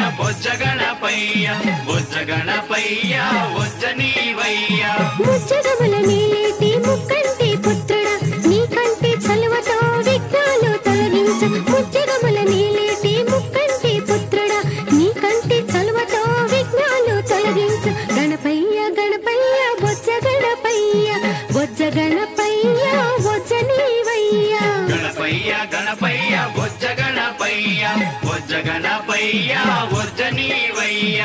బొజ్జ గణపయ్య బొజ్జ గణపయ్య బొజ్జ నీవయ్య ముచ్చగముల నీలేటి ముక్కంటి పుత్రుడా నీ కంటి చలువతో విఘ్నాలు తొలగించ ముచ్చగముల నీలేటి ముక్కంటి పుత్రుడా నీ కంటి చలువతో విఘ్నాలు తొలగించ గణపయ్య గణపయ్య బొజ్జ గణపయ్య బొజ్జ గణపయ్య బొజ్జ నీవయ్య గణపయ్య గణపయ్య బొజ్జ గణపయ్య బొజ్జ గణపయ్య బొజ్జ నీవయ్య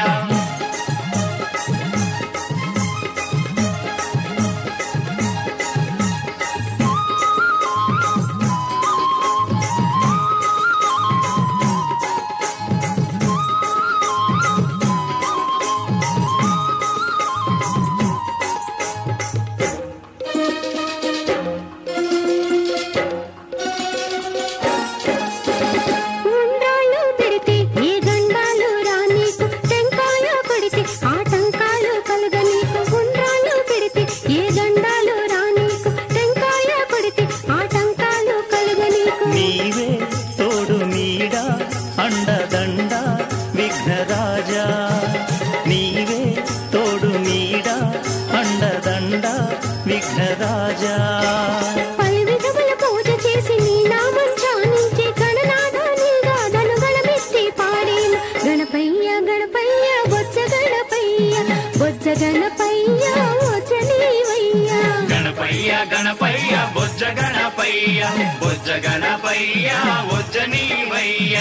ఉండ్రాళ్ళు పెడితే ఏ గండాలు రానీకు టెంకాయ కొడితే ఆటంకాలు కలుగనీకు ఉండ్రాళ్ళు పెడితే ఏ గండాలు రానీకు టెంకాయ కొడితే ఆటంకాలు కలుగనీకు నీవే తోడు నీడ అండదండ విఘ్నరాజా నీవే తోడు నీడ అండదండ విఘ్నరాజా పలు విధముల పూజ చేసి నీ నామం ధ్యానించి గణనాథ నీ గాథను గణమెత్తి పాడేను గణపయ్య గణపయ్య బొజ్జ గణపయ్య బొజ్జ గణపయ్య బొజ్జ నీవయ్య గణపయ్య గణపయ్య బొజ్జ గణపయ్య బొజ్జ గణపయ్య బొజ్జ నీవయ్య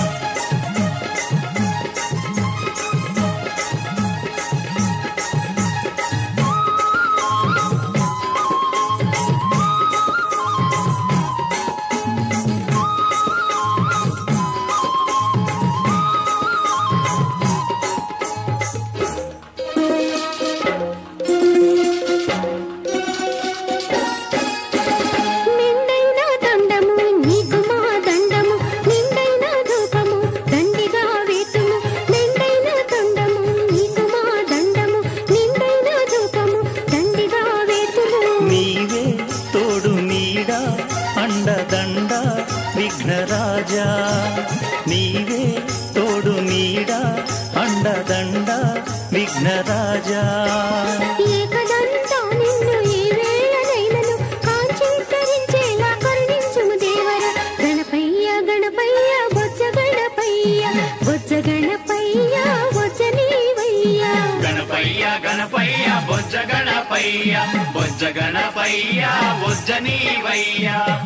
నిండైన దండము నీకు మా దండము నిండైన ధూపము దండిగా వేతుము నిండైన దండము నీకు మా దండము నిండైన ధూపము దండిగా వేతుము నీవే తోడు నీడ అండదండ విఘ్నరాజా నీవే తోడు నీడ అండదండ విఘ్నరాజా ఏకదంతా నిన్ను ఏ వేళనైనను కాంచీకరించేలా కరుణించుము దేవర గణపయ్య గణపయ్య బొజ్జ గణపయ్య బొజ్జ గణపయ్య బొజ్జ నీవయ్య గణపయ్య గణపయ్య బొజ్జ గణపయ్య బొజ్జ గణపయ్య బొజ్జ నీవయ్య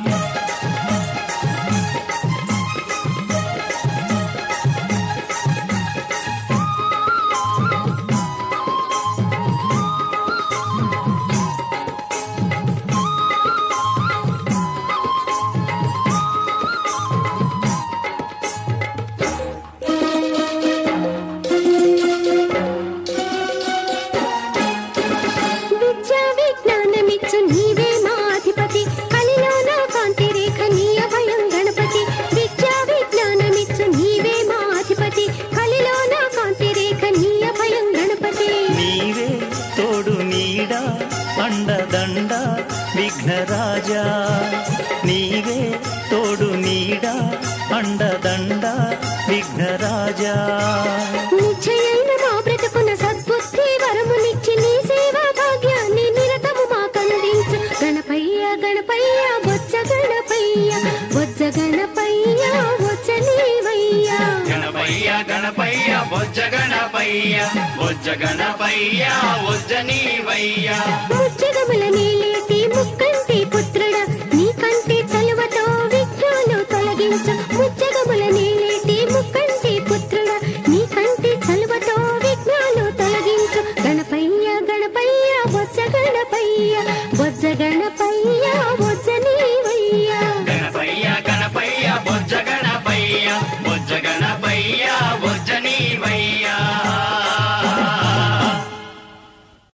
విద్యా విజ్ఞానమిచ్చు నీవే మా అధిపతి కలిలోన కాంతి రేఖ నీ అభయం గణపతి విద్యా విజ్ఞానమిచ్చు నీవే మా అధిపతి కలిలోన కాంతి రేఖ నీ అభయం గణపతి నీవే తోడు నీడ అండదండ విఘ్నరాజా నీవే తోడు నీడ అండదండ విఘ్నరాజా నిశ్చయైన మా బ్రతుకున సద్బుద్ధి వరమునిచ్చి నీ సేవా భాగ్యాన్ని నిరతము మా కందించు గణపయ్య గణపయ్య బొజ్జ గణపయ్య బొజ్జ గణపయ్య బొజ్జ నీవయ్య గణపయ్య గణపయ్య బొజ్జ గణపయ్య బొజ్జ గణపయ్య బొజ్జ నీవయ్య ముచ్చగముల నీలేటి ముక్కంటి పుత్రుడ నీ కంటి చలువతో విఘ్నాలు తొలగించు ముచ్చ